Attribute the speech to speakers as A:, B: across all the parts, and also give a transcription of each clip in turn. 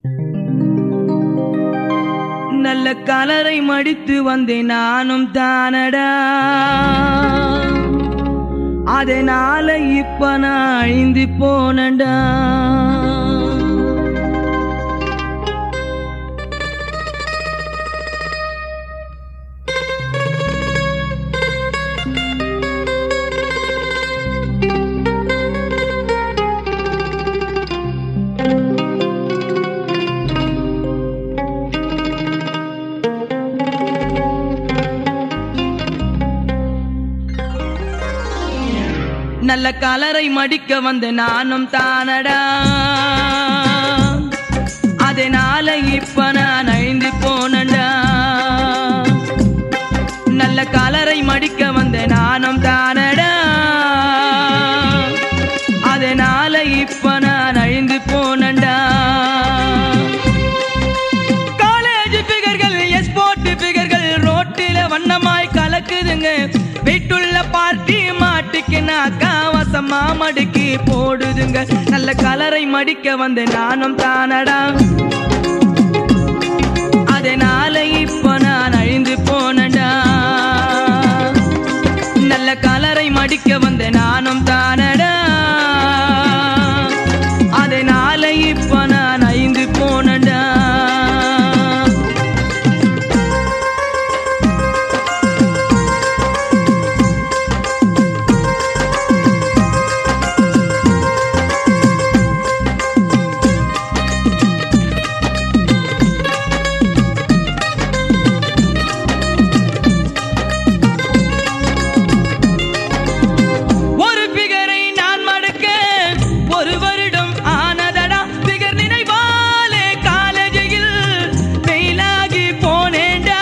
A: நல்ல கலரை மடித்து வந்தேன் நானும் தானடா அதனால இப்ப நான் அழிந்து போனடா நல்ல கலரை மடிக்க வந்த நானும் தானடா அதனால இப்ப நான் அழிந்து போனடா நல்ல கலரை மடிக்க வந்த நானும் தானடா அதனால இப்ப நான் அழிந்து போனடா காலேஜ் பிகர்கள் எஸ்போர்ட் பிகர்கள் ரோட்டில வண்ணமாய் கலக்குதுங்க வீட்டுள்ள பார்ட்டி மாட்டுக்கு நான் காவசமா மடுக்கி போடுதுங்க நல்ல கலரை மடிக்க வந்து நானும் தானடா அதனால இப்ப நான் அழிந்து போனடா நல்ல கலரை மடிக்க வந்து நானும் தானடா அதனால இப்ப நான் அழிந்து போனடா ஒரு பிகரை நான் மடக்க ஒரு வருடம் ஆனதடா பிகர் நினைவாலே காலேஜில் ஃபெயிலாகி போனேன்டா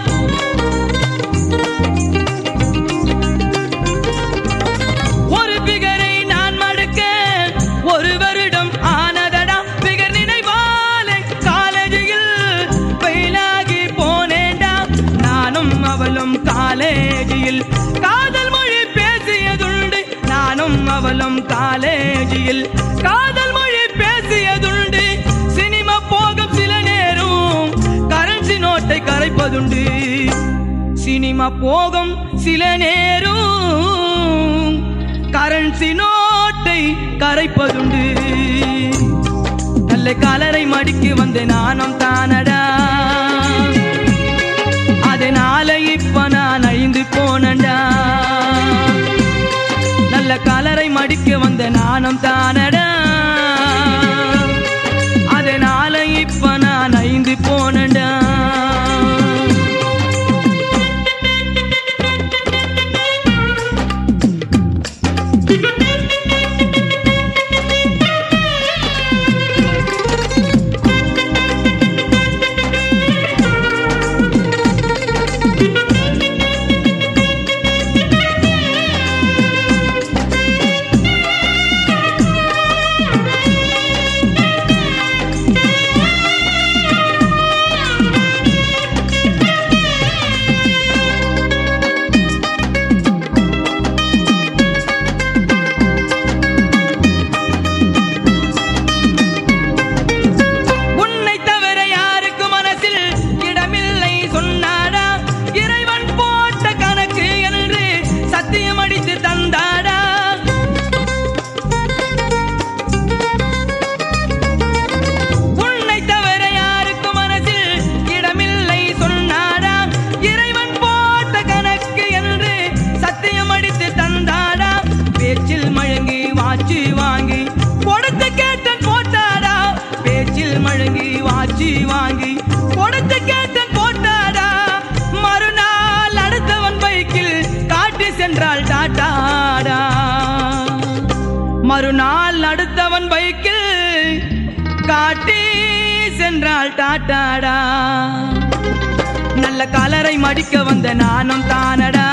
A: ஒரு பிகரை நான் மடக்க ஒரு வருடம் ஆனதடா பிகர் நினைவாலே காலேஜில் ஃபெயிலாகி போனேன்டா நானும் அவளும் காலேஜில் காதல் மொழி பேசியதுண்டு நானும் அவளும் காலேஜில் காதல் மொழி பேசியதுண்டு சினிமா போகும் சில நேரம் கரன்சி நோட்டை கரைப்பதுண்டு சினிமா போகும் சில நேரம் கரன்சி நோட்டை கரைப்பதுண்டு நல்ல கலரை மடிக்கு வந்து நானும் தானடா அதனால இப்ப நான் அழிந்து போனடா நல்ல கலரை மடிக்க வந்த நானும் தானடா அதனால இப்ப நான் அழிந்து போனடா உன்னை தவிர யாருக்கு மனசில் இடமில்லை சொன்னாடா இறைவன் போட்ட கணக்கு என்று சத்தியம் அடித்து தந்தாடா உன்னை தவிர யாருக்கு மனசில் இடமில்லை சொன்னாடா இறைவன் போட்ட கணக்கு என்று சத்தியம் அடித்து தந்தாடா பேச்சில் மழங்கி வாச்சி வாங்கி கொடுத்து கேட்டன் போட்டாடா பேச்சில் மழங்கி வாச்சி வாங்கி கொடுத்து கேட்டன் போட்டாடா மறுநாள் அடுத்தவன் பைக்கில் காட்டி சென்றாள் டாட்டாடா மறுநாள் அடுத்தவன் பைக்கில் காட்டி சென்றாள் டாட்டாடா நல்ல கலரை மடிக்க வந்த நானும் தானடா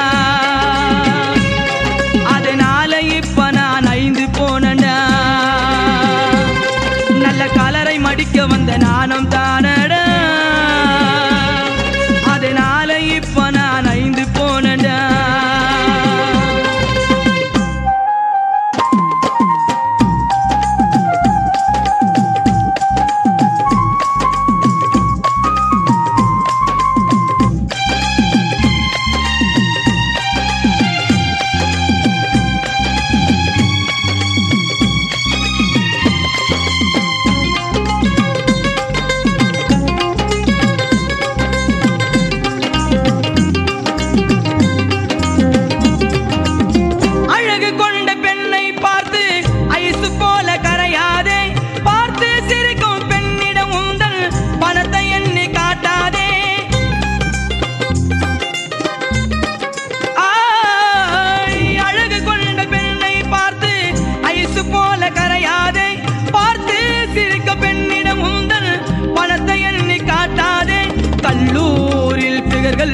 A: அதனால இப்ப நான் ஐந்து போனடா நல்ல கலரை மடிக்க வந்த நானும் தானடா அதனால இப்ப நான் ஐந்து போனடா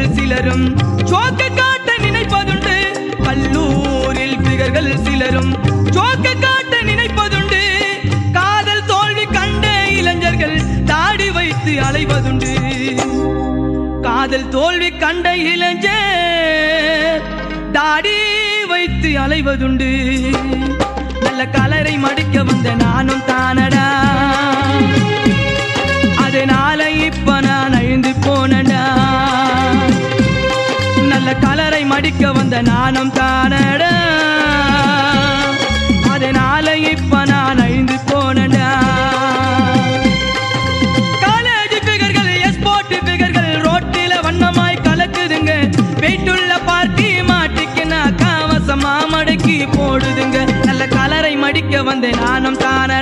A: பிகர்கள் சிலரும் சோக்க காட்ட நினைப்பதுண்டு கல்லூரில் பிகர்கள் சிலரும் சோக்க காட்ட நினைப்பதுண்டு காதல் தோல்வி கண்ட இளைஞர்கள் தாடி வைத்து அலைவதுண்டு காதல் தோல்வி கண்ட இளைஞர் தாடி வைத்து அலைவதுண்டு நல்ல கலரை மடிக்க வந்த நானும் தானடா அதனால இப்ப நான் அழிந்து போனடா நல்ல கலரை மடிக்க வந்த நானும் தானடா அதனால இப்ப நான் அழிந்து போனடா காலேஜ் பிகர்கள் எஸ்போர்ட் பிகர்கள் ரோட்டில வண்ணமாய் கலக்குதுங்க வெயிட்டுள்ள பார்ட்டி மாட்டிக்கு நான் காவசமா மடக்கி போடுதுங்க நல்ல கலரை மடிக்க வந்த நானும் தான